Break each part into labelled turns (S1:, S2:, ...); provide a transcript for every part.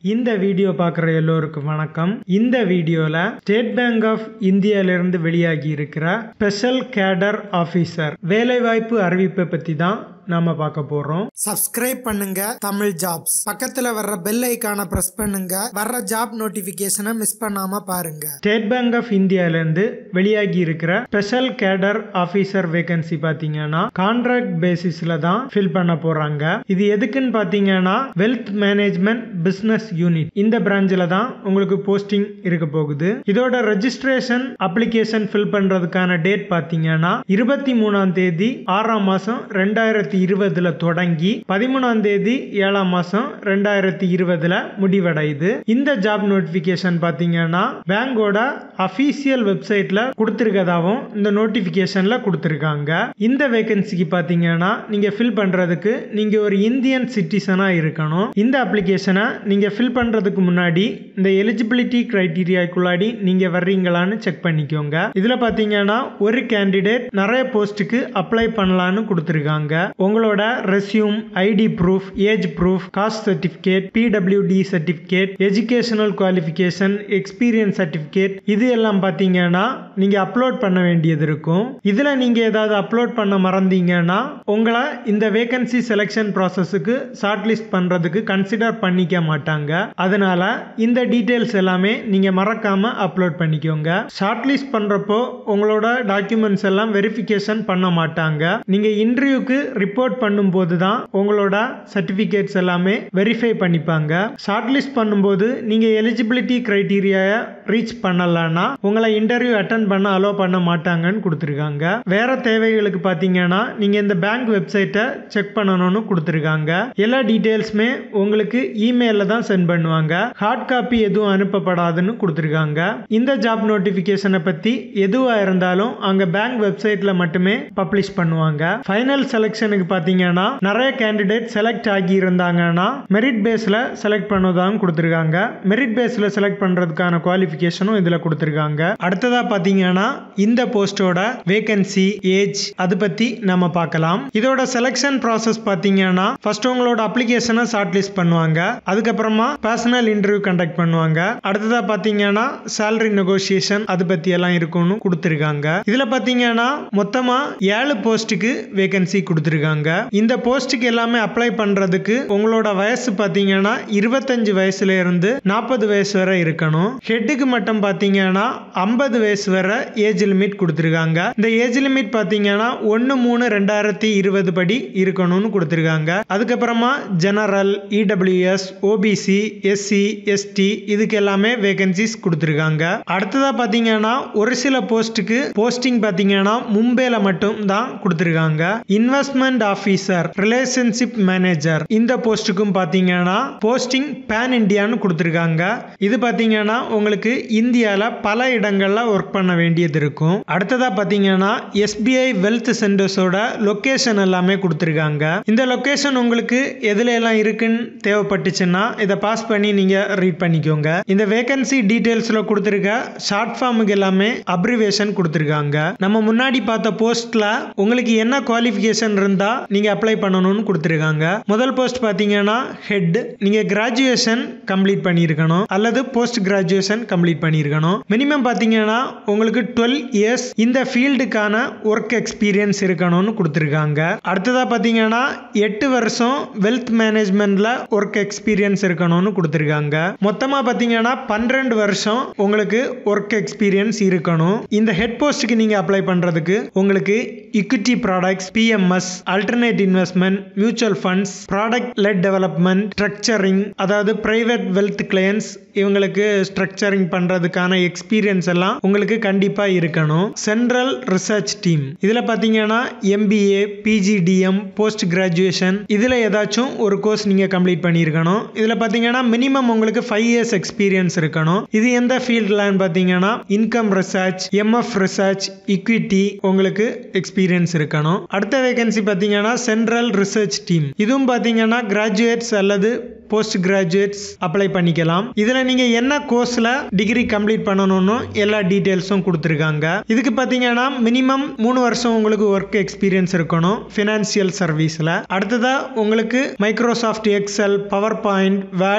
S1: இந்த வீடியோ பார்க்குற எல்லோருக்கும் வணக்கம் இந்த வீடியோவில் ஸ்டேட் பேங்க் ஆஃப் இந்தியாவிலிருந்து வெளியாகி இருக்கிற ஸ்பெஷல் கேடர் ஆஃபீஸர் வேலைவாய்ப்பு அறிவிப்பை பற்றி தான் நாம பார்க்க போகிறோம்
S2: சப்ஸ்கிரைப் பண்ணுங்க தமிழ் ஜாப்ஸ் பக்கத்துல வர்ற பெல் ஐகானை பிரஸ் பண்ணுங்க வர்ற ஜாப் நோட்டிபிகேஷனை மிஸ் பண்ணாம பாருங்க
S1: ஸ்டேட் பேங்க் ஆஃப் இந்தியாவிலேருந்து வெளியாகி இருக்கிற ஸ்பெஷல் கேடர் ஆஃபீஸர் வேகன்சி பார்த்தீங்கன்னா கான்ட்ராக்ட் பேசிஸில் தான் ஃபில் பண்ண போகிறாங்க இது எதுக்குன்னு பார்த்தீங்கன்னா வெல்த் மேனேஜ்மெண்ட் பிஸ்னஸ் யூனிட் இந்த பிரான்ச்சில் தான் உங்களுக்கு போஸ்டிங் இருக்க போகுது இதோட ரெஜிஸ்ட்ரேஷன் அப்ளிகேஷன் ஃபில் பண்ணுறதுக்கான டேட் பார்த்தீங்கன்னா இருபத்தி மூணாம் தேதி ஆறாம் மாதம் ரெண்டாயிரத்தி இருபதுல தொடங்கி பதிமூணாம் தேதி ஏழாம் மாசம் ரெண்டாயிரத்தி இருபதுல முடிவடையுது இந்த ஜாப் நோட்டிபிகேஷன் பாத்தீங்கன்னா பேங்கோட அபிஷியல் வெப்சைட்ல கொடுத்திருக்கதாவும் இந்த நோட்டிபிகேஷன்ல கொடுத்திருக்காங்க இந்த வேகன்சிக்கு பாத்தீங்கன்னா நீங்க ஃபில் பண்றதுக்கு நீங்க ஒரு இந்தியன் சிட்டிசனா இருக்கணும் இந்த அப்ளிகேஷனை நீங்க ஃபில் பண்றதுக்கு முன்னாடி இந்த எலிஜிபிலிட்டி கிரைட்டீரியாக்குள்ளாடி நீங்க வர்றீங்களான்னு செக் பண்ணிக்கோங்க இதுல பாத்தீங்கன்னா ஒரு கேண்டிடேட் நிறைய போஸ்ட்டுக்கு அப்ளை பண்ணலான்னு கொடுத்திருக்காங்க உங்களோட resume ID proof age proof caste certificate PWD certificate educational qualification experience certificate இது எல்லாம் பார்த்தீங்கன்னா நீங்க அப்லோட் பண்ண வேண்டியது இருக்கும் இதுல நீங்க ஏதாவது அப்லோட் பண்ண மறந்தீங்கன்னா உங்களை இந்த வேகன்சி செலெக்ஷன் ப்ராசஸுக்கு ஷார்ட் லிஸ்ட் பண்றதுக்கு கன்சிடர் பண்ணிக்க மாட்டாங்க அதனால இந்த டீடைல்ஸ் எல்லாமே நீங்க மறக்காம அப்லோட் பண்ணிக்கோங்க ஷார்ட் லிஸ்ட் பண்றப்போ உங்களோட டாக்குமெண்ட்ஸ் எல்லாம் வெரிஃபிகேஷன் பண்ண மாட்டாங்க நீங்க இன்டர்வியூக்கு ரிப்போர்ட் பண்ணும்போது தான் உங்களோட சர்டிஃபிகேட்ஸ் எல்லாமே வெரிஃபை பண்ணிப்பாங்க ஷார்ட் லிஸ்ட் பண்ணும்போது நீங்க எலிஜிபிலிட்டி கிரைட்டீரியாவை ரீச் பண்ணலன்னா உங்களை இன்டர்வியூ அட்டன் பண்ண அலோ பண்ண மாட்டாங்கன்னு கொடுத்துருக்காங்க வேற தேவைகளுக்கு பார்த்தீங்கன்னா நீங்க இந்த பேங்க் வெப்சைட்டை செக் பண்ணணும்னு கொடுத்துருக்காங்க எல்லா டீட்டெயில்ஸுமே உங்களுக்கு இமெயில தான் சென்ட் பண்ணுவாங்க ஹார்ட் காப்பி எதுவும் அனுப்பப்படாதுன்னு கொடுத்துருக்காங்க இந்த ஜாப் நோட்டிஃபிகேஷனை பத்தி எதுவா இருந்தாலும் அங்க பேங்க் வெப்சைட்ல மட்டுமே பப்ளிஷ் பண்ணுவாங்க ஃபைனல் செலெக்ஷனுக்கு பார்த்தீங்கன்னா நிறைய கேண்டிடேட் செலக்ட் ஆகி இருந்தாங்கன்னா மெரிட் பேஸ்ல செலக்ட் பண்ணதான் கொடுத்துருக்காங்க மெரிட் பேஸ்ல செலக்ட் பண்றதுக்கான குவாலிஃபிகேஷனும் இதுல கொடுத்துருக்காங்க அடுத்ததா பார்த்தீங்கன்னா இந்த போஸ்டோட வேகன்சி ஏஜ் அது பத்தி நம்ம பார்க்கலாம் இதோட செலெக்ஷன் ப்ராசஸ் பார்த்தீங்கன்னா ஃபர்ஸ்ட் உங்களோட அப்ளிகேஷனை ஷார்ட் லிஸ்ட் பண்ணுவாங்க அதுக்கப்புறமா பர்சனல் இன்டர்வியூ கண்டக்ட் பண்ணுவாங்க அடுத்ததா பார்த்தீங்கன்னா சேலரி நெகோசியேஷன் அது பத்தி எல்லாம் இருக்கும்னு கொடுத்துருக்காங்க இதுல பார்த்தீங்கன்னா மொத்தமா ஏழு போஸ்ட்டுக்கு வேகன்சி கொடுத்துருக்காங்க இந்த போஸ்ட்டுக்கு எல்லாமே அப்ளை பண்றதுக்கு உங்களோட வயசு பார்த்தீங்கன்னா இருபத்தஞ்சு வயசுல இருந்து நாற்பது வயசு வரை இருக்கணும் ஹெட்டுக்கு மட்டும் பார்த்தீங்கன்னா ஐம்பது வயசு வரை ஏஜ் லிமிட் கொடுத்துருக்காங்க இந்த ஏஜ் லிமிட் பார்த்தீங்கன்னா ஒன்று மூணு ரெண்டாயிரத்தி இருபது படி இருக்கணும்னு கொடுத்துருக்காங்க அதுக்கப்புறமா general EWS OBC SC ST இதுக்கு எல்லாமே வேகன்சிஸ் கொடுத்துருக்காங்க அடுத்ததா பார்த்தீங்கன்னா ஒரு சில போஸ்ட்டுக்கு போஸ்டிங் பார்த்தீங்கன்னா மும்பைல மட்டும் தான் கொடுத்துருக்காங்க இன்வெஸ்ட்மெண்ட் ஆஃபீஸர் ரிலேஷன்ஷிப் மேனேஜர் இந்த போஸ்ட்டுக்கும் பார்த்தீங்கன்னா போஸ்டிங் பேன் இந்தியான்னு கொடுத்துருக்காங்க இது பார்த்தீங்கன்னா உங்களுக்கு இந்தியாவில் பல இடங்களில் ஒர்க் பண்ண வேண்டியது இருக்கும் அடுத்ததா பார்த்தீங்கன்னா எஸ்பிஐ வெல்த் சென்டர்ஸோட லொக்கேஷன் எல்லாமே கொடுத்துருக்காங்க இந்த லொக்கேஷன் உங்களுக்கு எதுல எல்லாம் இருக்குன்னு தேவைப்பட்டுச்சுன்னா இதை பாஸ் பண்ணி நீங்க ரீட் பண்ணிக்கோங்க இந்த வேகன்சி டீடைல்ஸ்ல கொடுத்துருக்க ஷார்ட் ஃபார்முக்கு எல்லாமே அப்ரிவேஷன் கொடுத்துருக்காங்க நம்ம முன்னாடி பார்த்த போஸ்ட்ல உங்களுக்கு என்ன குவாலிஃபிகேஷன் இருந்தா நீங்க அப்ளை பண்ணணும்னு கொடுத்துருக்காங்க முதல் போஸ்ட் பாத்தீங்கன்னா ஹெட் நீங்க கிராஜுவேஷன் கம்ப்ளீட் பண்ணியிருக்கணும் அல்லது போஸ்ட் கிராஜுவேஷன் கம்ப்ளீட் பண்ணியிருக்கணும் மினிமம் பாத்தீங்கன்னா உங்களுக்கு டுவெல் இயர்ஸ் இந்த ஃபீல்டுக்கான ஒர்க் எக்ஸ்பீரியன்ஸ் இருக்கணும்னு கொடுத்துருக்காங்க அடுத்ததா பாத்தீங்கன்னா எட்டு வருஷம் வெல்த் மேனேஜ்மெண்ட்ல ஒர்க் எக்ஸ்பீரியன்ஸ் இருக்கணும்னு கொடுத்துருக்காங்க மொத்தமா பாத்தீங்கன்னா பன்னிரெண்டு வருஷம் உங்களுக்கு ஒர்க் எக்ஸ்பீரியன்ஸ் இருக்கணும் இந்த ஹெட் போஸ்ட்டுக்கு நீங்க அப்ளை பண்றதுக்கு உங்களுக்கு equity products PMS alternate investment mutual funds product led development structuring அதாவது பிரைவேட் வெல்த் கிளையன்ஸ் இவங்களுக்கு ஸ்ட்ரக்சரிங் பண்றதுக்கான எக்ஸ்பீரியன்ஸ் எல்லாம் உங்களுக்கு கண்டிப்பா இருக்கணும் சென்ட்ரல் ரிசர்ச் டீம் இதுல பாத்தீங்கன்னா எம்பிஏ பிஜிடிஎம் போஸ்ட் கிராஜுவேஷன் இதுல ஏதாச்சும் ஒரு கோர்ஸ் நீங்க கம்ப்ளீட் பண்ணியிருக்கணும் இதுல பாத்தீங்கன்னா மினிமம் உங்களுக்கு ஃபைவ் இயர்ஸ் எக்ஸ்பீரியன்ஸ் இருக்கணும் இது எந்த ஃபீல்ட்லன்னு பாத்தீங்கன்னா income research MF research equity உங்களுக்கு எக்ஸ்பீரியன்ஸ் இருக்கணும் அடுத்த வேகன்சி பாத்தீங்கன்னா சென்ட்ரல் ரிசர்ச் டீம் இதுவும் பாத்தீங்கன்னா கிராஜுவேட்ஸ் அல்லது போஸ்ட் கிராஜுவேட்ஸ் அப்ளை பண்ணிக்கலாம் இதுல நீங்க என்ன கோர்ஸ்ல டிகிரி கம்ப்ளீட் பண்ணணும்னு எல்லா டீடைல்ஸும் கொடுத்துருக்காங்க இதுக்கு பாத்தீங்கன்னா மினிமம் மூணு வருஷம் உங்களுக்கு ஒர்க் எக்ஸ்பீரியன்ஸ் இருக்கணும் ஃபினான்சியல் சர்வீஸ்ல அடுத்ததா உங்களுக்கு Microsoft Excel PowerPoint Word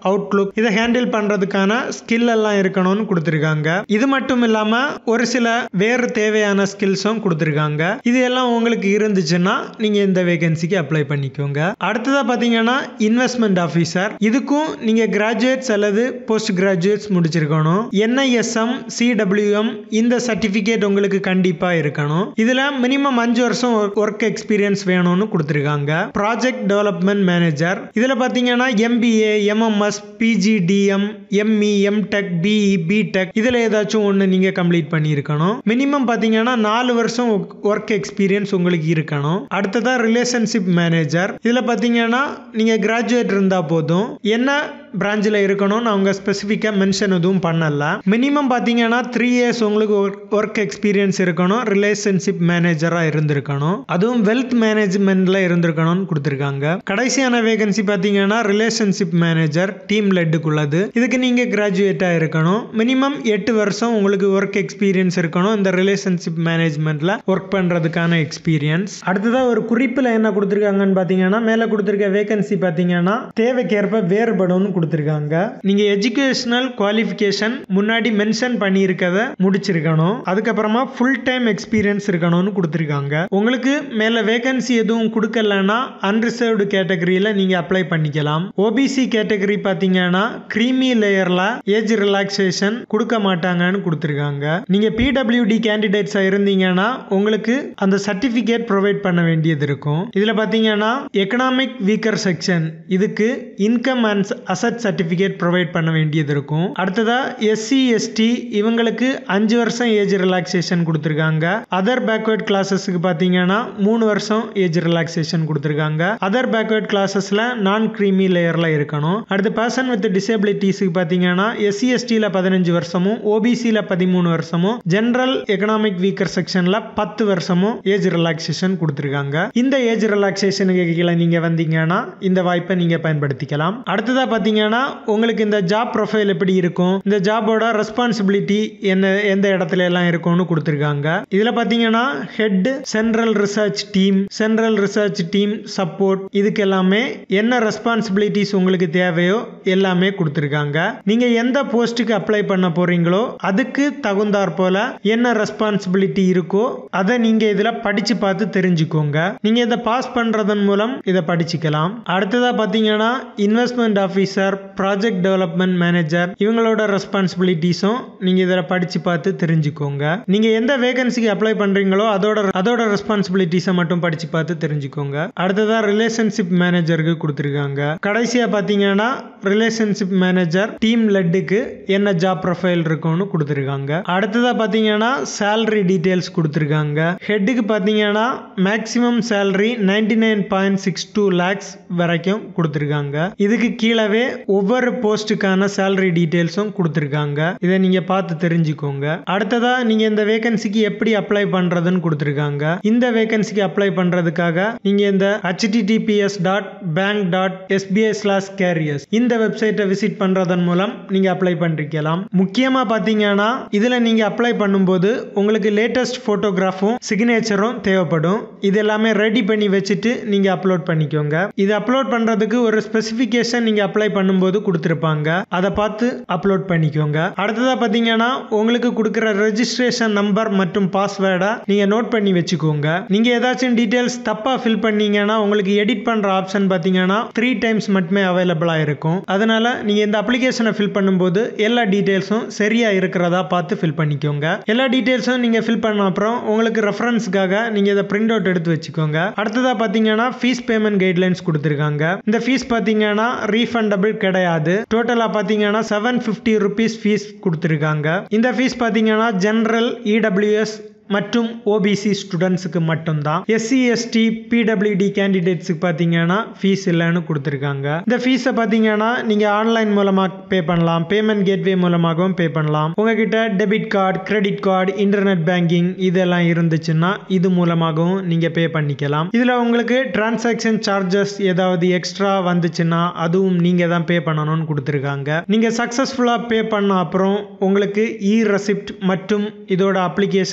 S1: Outlook இதை ஹேண்டில் பண்றதுக்கான ஸ்கில் எல்லாம் இருக்கணும்னு கொடுத்துருக்காங்க இது மட்டும் இல்லாம ஒரு சில வேறு தேவையான ஸ்கில்ஸும் கொடுத்துருக்காங்க இது எல்லாம் உங்களுக்கு இருந்துச்சுன்னா நீங்க இந்த வேகன்சிக்கு அப்ளை பண்ணிக்கோங்க அடுத்ததா பாத்தீங்கன்னா இன்வெஸ்ட்மெண்ட் ஆஃபீஸர் இதுக்கும் நீங்க கிராஜுவேட்ஸ் அல்லது போஸ்ட் கிராஜுவேட்ஸ் முடிச்சிருக்கணும் என்ஐஎஸ்எம் சிடபிள்யூஎம் இந்த சர்டிபிகேட் உங்களுக்கு கண்டிப்பா இருக்கணும் இதுல மினிமம் அஞ்சு வருஷம் ஒர்க் எக்ஸ்பீரியன்ஸ் வேணும்னு கொடுத்துருக்காங்க ப்ராஜெக்ட் டெவலப்மெண்ட் மேனேஜர் இதுல பாத்தீங்கன்னா MBA MMS PGDM ME MTech BE BTech இதுல ஏதாச்சும் ஒன்று நீங்க கம்ப்ளீட் பண்ணியிருக்கணும் மினிமம் பாத்தீங்கன்னா நாலு வருஷம் ஒர்க் எக்ஸ்பீரியன்ஸ் உங்களுக்கு இருக்கணும் அடுத்ததா ரிலேஷன்ஷிப் மேனேஜர் இதுல பாத்தீங்கன்னா நீங்க கிராஜுவேட் இருந்தா போதும் என்ன பிரான்ச்சில் இருக்கணும்னு அவங்க ஸ்பெசிஃபிக்காக மென்ஷன் எதுவும் பண்ணல மினிமம் பார்த்தீங்கன்னா த்ரீ இயர்ஸ் உங்களுக்கு ஒர்க் எக்ஸ்பீரியன்ஸ் இருக்கணும் ரிலேஷன்ஷிப் மேனேஜராக இருந்திருக்கணும் அதுவும் வெல்த் மேனேஜ்மெண்ட்டில் இருந்திருக்கணும்னு கொடுத்துருக்காங்க கடைசியான வேகன்சி பார்த்தீங்கன்னா ரிலேஷன்ஷிப் மேனேஜர் டீம் லெட்டுக்குள்ளது இதுக்கு நீங்கள் கிராஜுவேட்டாக இருக்கணும் மினிமம் எட்டு வருஷம் உங்களுக்கு ஒர்க் எக்ஸ்பீரியன்ஸ் இருக்கணும் இந்த ரிலேஷன்ஷிப் மேனேஜ்மெண்ட்டில் ஒர்க் பண்ணுறதுக்கான எக்ஸ்பீரியன்ஸ் அடுத்ததாக ஒரு குறிப்பில் என்ன கொடுத்துருக்காங்கன்னு பார்த்தீங்கன்னா மேலே கொடுத்துருக்க வேகன்சி பார்த்தீங்கன்னா தேவைக்கேற்ப வேறுபடும்னு கொடுத்துருக்காங்க நீங்க எஜுகேஷனல் குவாலிஃபிகேஷன் முன்னாடி மென்ஷன் பண்ணியிருக்கத முடிச்சிருக்கணும் அதுக்கப்புறமா ஃபுல் டைம் எக்ஸ்பீரியன்ஸ் இருக்கணும்னு கொடுத்துருக்காங்க உங்களுக்கு மேல வேகன்சி எதுவும் கொடுக்கலன்னா அன்ரிசர்வ்டு கேட்டகரியில நீங்க அப்ளை பண்ணிக்கலாம் ஓபிசி கேட்டகரி பாத்தீங்கன்னா கிரீமி லேயர்ல ஏஜ் ரிலாக்ஸேஷன் கொடுக்க மாட்டாங்கன்னு கொடுத்துருக்காங்க நீங்க பிடபிள்யூடி கேண்டிடேட்ஸா இருந்தீங்கன்னா உங்களுக்கு அந்த சர்டிபிகேட் ப்ரொவைட் பண்ண வேண்டியது இருக்கும் இதுல பாத்தீங்கன்னா எக்கனாமிக் வீக்கர் செக்ஷன் இதுக்கு income and asset certificate provide பண்ண வேண்டியது இருக்கும் அடுத்ததா எஸ்சி எஸ்டி இவங்களுக்கு அஞ்சு வருஷம் ஏஜ் ரிலாக்ஸேஷன் கொடுத்துருக்காங்க அதர் பேக்வர்ட் கிளாஸஸ்க்கு பார்த்தீங்கன்னா மூணு வருஷம் ஏஜ் ரிலாக்ஸேஷன் கொடுத்துருக்காங்க அதர் பேக்வர்ட் கிளாஸஸ்ல நான் கிரீமி லேயர்ல இருக்கணும் அடுத்து பர்சன் வித் டிசபிலிட்டிஸ்க்கு பார்த்தீங்கன்னா எஸ்சி எஸ்டியில் பதினஞ்சு வருஷமும் ஓபிசியில் பதிமூணு வருஷமும் ஜென்ரல் எக்கனாமிக் வீக்கர் செக்ஷன்ல பத்து வருஷமும் ஏஜ் ரிலாக்ஸேஷன் கொடுத்துருக்காங்க இந்த ஏஜ் ரிலாக்ஸேஷனுக்கு கீழே நீங்க வந்தீங்கன்னா இந்த வாய்ப்பை நீங்க பயன்படுத்திக்கலாம் அடுத்ததா பார்த்தீங்கன்னா உங்களுக்கு இந்த ஜாப் ப்ரொஃபைல் எப்படி இருக்கும் இந்த ஜாபோட ரெஸ்பான்சிபிலிட்டி என்ன எந்த இடத்துல எல்லாம் இருக்கும்னு கொடுத்துருக்காங்க இதுல பார்த்தீங்கன்னா head central research team central research team support இதுக்கு எல்லாமே என்ன ரெஸ்பான்சிபிலிட்டிஸ் உங்களுக்கு தேவையோ எல்லாமே கொடுத்துருக்காங்க நீங்க எந்த போஸ்ட்டுக்கு அப்ளை பண்ண போறீங்களோ அதுக்கு தகுந்தாற் போல என்ன ரெஸ்பான்சிபிலிட்டி இருக்கோ அதை நீங்க இதுல படிச்சு பார்த்து தெரிஞ்சுக்கோங்க நீங்க இதை பாஸ் பண்றதன் மூலம் இதை படிச்சுக்கலாம் அடுத்ததா பார்த்தீங்கன்னா investment officer project development manager இவங்களோட ரெஸ்பான்சிபிலிட்டிஸும் நீங்க இதில் படிச்சு பார்த்து தெரிஞ்சுக்கோங்க நீங்க எந்த வேகன்சிக்கு அப்ளை பண்றீங்களோ அதோட அதோட ரெஸ்பான்சிபிலிட்டிஸை மட்டும் படிச்சு பார்த்து தெரிஞ்சுக்கோங்க அடுத்ததா ரிலேஷன்ஷிப் மேனேஜருக்கு கொடுத்துருக்காங்க கடைசியா பார்த்தீங்கன்னா ரிலேஷன்ஷிப் மேனேஜர் டீம் லெட்டுக்கு என்ன ஜாப் ப்ரொஃபைல் இருக்கும்னு கொடுத்துருக்காங்க அடுத்ததா பார்த்தீங்கன்னா சேலரி டீடைல்ஸ் கொடுத்துருக்காங்க ஹெட்டுக்கு பார்த்தீங்கன்னா maximum salary ninety nine point six two lakhs வரைக்கும் கொடுத்துருக்காங்க இதுக்கு கீழவே ஒவ்வொரு போஸ்ட்டுக்கான சேலரி டீடைல்ஸும் கொடுத்துருக்காங்க இதை நீங்க பார்த்து தெரிஞ்சுக்கோங்க அடுத்ததா நீங்க இந்த வேகன்சிக்கு எப்படி அப்ளை பண்றதுன்னு கொடுத்துருக்காங்க இந்த வேகன்சிக்கு அப்ளை பண்றதுக்காக நீங்க இந்த HTTPS dot bank dot SBI slash careers இந்த வெப்சைட்டை விசிட் பண்றதன் மூலம் நீங்க அப்ளை பண்ணிருக்கலாம் முக்கியமா பாத்தீங்கன்னா இதுல நீங்க அப்ளை பண்ணும்போது உங்களுக்கு லேட்டஸ்ட் போட்டோகிராஃபும் சிக்னேச்சரும் தேவைப்படும் இது எல்லாமே ரெடி பண்ணி வச்சுட்டு நீங்க அப்லோட் பண்ணிக்கோங்க இது அப்லோட் பண்றதுக்கு ஒரு ஸ்பெசிஃபிகேஷன் நீங்க அப்ளை பண்ணும்போது கொடுத்துருப்பாங்க அதை பார்த்து அப்லோட் பண்ணிக்கோங்க அடுத்ததா பாத்தீங்கன்னா உங்களுக்கு கொடுக்குற ரெஜிஸ்ட்ரேஷன் நம்பர் மற்றும் பாஸ்வேர்டை நீங்க நோட் பண்ணி வச்சுக்கோங்க நீங்க ஏதாச்சும் டீடைல்ஸ் தப்பா ஃபில் பண்ணீங்கன்னா உங்களுக்கு எடிட் பண்ற ஆப்ஷன் பாத்தீங்கன்னா த்ரீ டைம்ஸ் மட்டுமே அவைலபிளா இருக்கும் அதனால நீங்க இந்த அப்ளிகேஷனை ஃபில் பண்ணும்போது எல்லா டீடைல்ஸும் சரியா இருக்கிறதா பார்த்து ஃபில் பண்ணிக்கோங்க எல்லா டீடைல்ஸும் நீங்க ஃபில் பண்ண அப்புறம் உங்களுக்கு ரெஃபரன்ஸ்க்காக நீங்க இதை பிரிண்ட் அவுட் எடுத்து வச்சுக்கோங்க அடுத்ததா பாத்தீங்கன்னா ஃபீஸ் பேமெண்ட் கைட்லைன்ஸ் கொடுத்துருக்காங்க இந்த ஃபீஸ் பாத்தீங்கன்னா ரீஃபண்டபிள் கிடையாது டோட்டலா பாத்தீங்கன்னா செவன் பிப்டி ருபீஸ் ஃபீஸ் கொடுத்துருக்காங்க இந்த ஃபீஸ் பாத்தீங்கன்னா ஜெனரல் இடபிள்யூஎஸ் மற்றும் ஓபிசி ஸ்டூடெண்ட்ஸுக்கு மட்டும்தான் எஸ்சி எஸ்டி பிடபிள்யூடி கேண்டிடேட்ஸுக்கு பார்த்தீங்கன்னா ஃபீஸ் இல்லைன்னு கொடுத்துருக்காங்க இந்த ஃபீஸை பார்த்தீங்கன்னா நீங்கள் ஆன்லைன் மூலமாக பே பண்ணலாம் பேமெண்ட் கேட்வே மூலமாகவும் பே பண்ணலாம் உங்ககிட்ட debit card credit card internet banking இதெல்லாம் இருந்துச்சுன்னா இது மூலமாகவும் நீங்கள் பே பண்ணிக்கலாம் இதில் உங்களுக்கு டிரான்சாக்ஷன் சார்ஜஸ் ஏதாவது எக்ஸ்ட்ரா வந்துச்சுன்னா அதுவும் நீங்கள் தான் பே பண்ணணும்னு கொடுத்துருக்காங்க நீங்கள் சக்ஸஸ்ஃபுல்லாக பே பண்ண அப்புறம் உங்களுக்கு இ ரெசிப்ட் மற்றும் இதோட அப்ளிகேஷன் ஃபார்ம்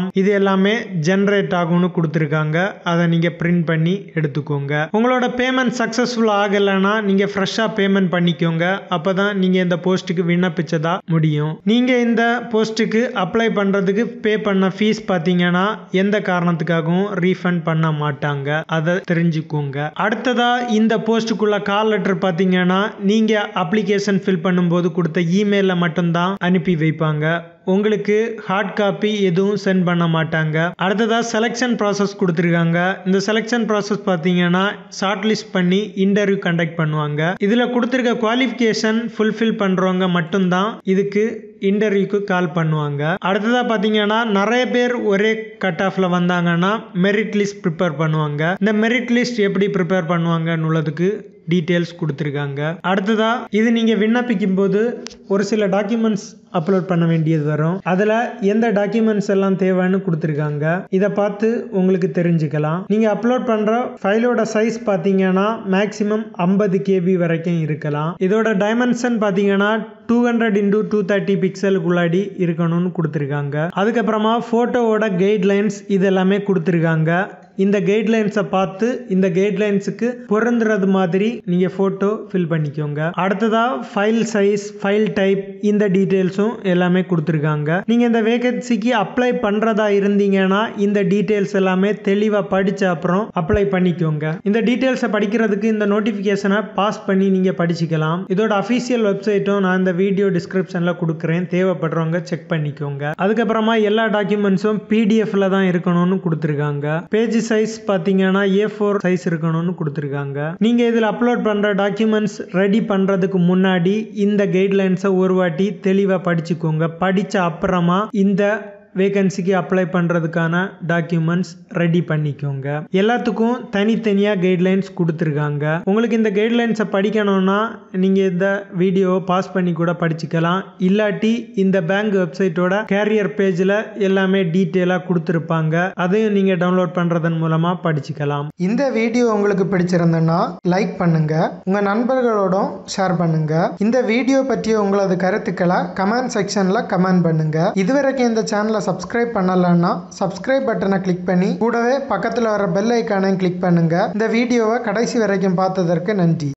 S1: ஃபார்ம் இது எல்லாமே ஜென்ரேட் ஆகும்னு கொடுத்துருக்காங்க அதை நீங்கள் பிரிண்ட் பண்ணி எடுத்துக்கோங்க உங்களோட பேமெண்ட் சக்ஸஸ்ஃபுல் ஆகலைன்னா நீங்கள் ஃப்ரெஷ்ஷாக பேமெண்ட் பண்ணிக்கோங்க அப்போ தான் நீங்கள் இந்த போஸ்ட்டுக்கு விண்ணப்பிச்சதா முடியும் நீங்கள் இந்த போஸ்ட்டுக்கு அப்ளை பண்ணுறதுக்கு பே பண்ண ஃபீஸ் பார்த்தீங்கன்னா எந்த காரணத்துக்காகவும் ரீஃபண்ட் பண்ண மாட்டாங்க அதை தெரிஞ்சுக்கோங்க அடுத்ததா இந்த போஸ்ட்டுக்குள்ள கால் லெட்டர் பார்த்தீங்கன்னா நீங்கள் அப்ளிகேஷன் ஃபில் பண்ணும்போது கொடுத்த இமெயிலில் மட்டும்தான் அனுப்பி வைப்பாங்க உங்களுக்கு ஹார்ட் காப்பி எதுவும் சென்ட் பண்ண மாட்டாங்க அடுத்ததா செலெக்ஷன் ப்ராசஸ் கொடுத்துருக்காங்க இந்த செலெக்ஷன் ப்ராசஸ் பார்த்தீங்கன்னா ஷார்ட் லிஸ்ட் பண்ணி இன்டர்வியூ கண்டக்ட் பண்ணுவாங்க இதில் கொடுத்துருக்க குவாலிஃபிகேஷன் ஃபுல்ஃபில் பண்ணுறவங்க மட்டும்தான் இதுக்கு இன்டர்வியூக்கு கால் பண்ணுவாங்க அடுத்ததாக பார்த்தீங்கன்னா நிறைய பேர் ஒரே கட் ஆஃபில் வந்தாங்கன்னா மெரிட் லிஸ்ட் ப்ரிப்பேர் பண்ணுவாங்க இந்த மெரிட் லிஸ்ட் எப்படி ப்ரிப்பேர் பண்ணுவாங்கன்னு உள்ளதுக்கு டீட்டெயில்ஸ் கொடுத்துருக்காங்க அடுத்ததா இது நீங்கள் விண்ணப்பிக்கும் போது ஒரு சில டாக்குமெண்ட்ஸ் அப்லோட் பண்ண வேண்டியது வரும் அதில் எந்த டாக்குமெண்ட்ஸ் எல்லாம் தேவைன்னு கொடுத்துருக்காங்க இதை பார்த்து உங்களுக்கு தெரிஞ்சுக்கலாம் நீங்கள் அப்லோட் பண்ணுற ஃபைலோட சைஸ் பார்த்தீங்கன்னா மேக்ஸிமம் ஐம்பது கேபி வரைக்கும் இருக்கலாம் இதோட டைமென்ஷன் பார்த்தீங்கன்னா two hundred into two thirty பிக்சலுக்குள்ளாடி இருக்கணும்னு கொடுத்துருக்காங்க அதுக்கப்புறமா ஃபோட்டோவோட கைட்லைன்ஸ் இது எல்லாமே கொடுத்துருக்காங்க இந்த கைட்லைன்ஸை பார்த்து இந்த கைட்லைன்ஸுக்கு பொருந்துறது மாதிரி நீங்கள் ஃபோட்டோ ஃபில் பண்ணிக்கோங்க அடுத்ததாக ஃபைல் சைஸ் ஃபைல் டைப் இந்த டீட்டெயில்ஸும் எல்லாமே கொடுத்துருக்காங்க நீங்கள் இந்த வேகன்சிக்கு அப்ளை பண்ணுறதா இருந்தீங்கன்னா இந்த டீட்டெயில்ஸ் எல்லாமே தெளிவாக படித்த அப்புறம் அப்ளை பண்ணிக்கோங்க இந்த டீட்டெயில்ஸை படிக்கிறதுக்கு இந்த நோட்டிஃபிகேஷனை பாஸ் பண்ணி நீங்கள் படிச்சுக்கலாம் இதோட அஃபீஷியல் வெப்சைட்டும் நான் இந்த வீடியோ டிஸ்கிரிப்ஷனில் கொடுக்குறேன் தேவைப்படுறவங்க செக் பண்ணிக்கோங்க அதுக்கப்புறமா எல்லா டாக்குமெண்ட்ஸும் பிடிஎஃப்ல தான் இருக்கணும்னு கொடுத்துருக்காங்க பேஜ் சைஸ் பார்த்தீங்கன்னா ஏ ஃபோர் சைஸ் இருக்கணும்னு கொடுத்துருக்காங்க நீங்கள் இதில் அப்லோட் பண்ணுற டாக்குமெண்ட்ஸ் ரெடி பண்ணுறதுக்கு முன்னாடி இந்த கைட்லைன்ஸை ஒரு வாட்டி தெளிவாக படிச்சுக்கோங்க படித்த அப்புறமா இந்த வேகன்சிக்கு அப்ளை பண்ணுறதுக்கான டாக்குமெண்ட்ஸ் ரெடி பண்ணிக்கோங்க எல்லாத்துக்கும் தனித்தனியாக கைட்லைன்ஸ் கொடுத்துருக்காங்க உங்களுக்கு இந்த கைட்லைன்ஸை படிக்கணும்னா நீங்கள் இந்த வீடியோவை பாஸ் பண்ணி கூட படிச்சுக்கலாம் இல்லாட்டி இந்த பேங்க் வெப்சைட்டோட கேரியர் பேஜில் எல்லாமே டீட்டெயிலாக கொடுத்துருப்பாங்க அதையும் நீங்கள் டவுன்லோட் பண்ணுறதன் மூலமாக படிச்சுக்கலாம்
S2: இந்த வீடியோ உங்களுக்கு பிடிச்சிருந்ததுன்னா லைக் பண்ணுங்க உங்க நண்பர்களோடும் ஷேர் பண்ணுங்க இந்த வீடியோ பற்றிய உங்களது கருத்துக்களை கமெண்ட் செக்ஷன்ல கமெண்ட் பண்ணுங்க இதுவரைக்கும் இந்த சேனலை சப்ஸ்கிரைப் பண்ணலன்னா சப்ஸ்கிரைப் பட்டனை கிளிக் பண்ணி கூடவே பக்கத்தில் வர பெல் ஐக்கானையும் கிளிக் பண்ணுங்க இந்த வீடியோவை கடைசி வரைக்கும் பார்த்ததற்கு நன்றி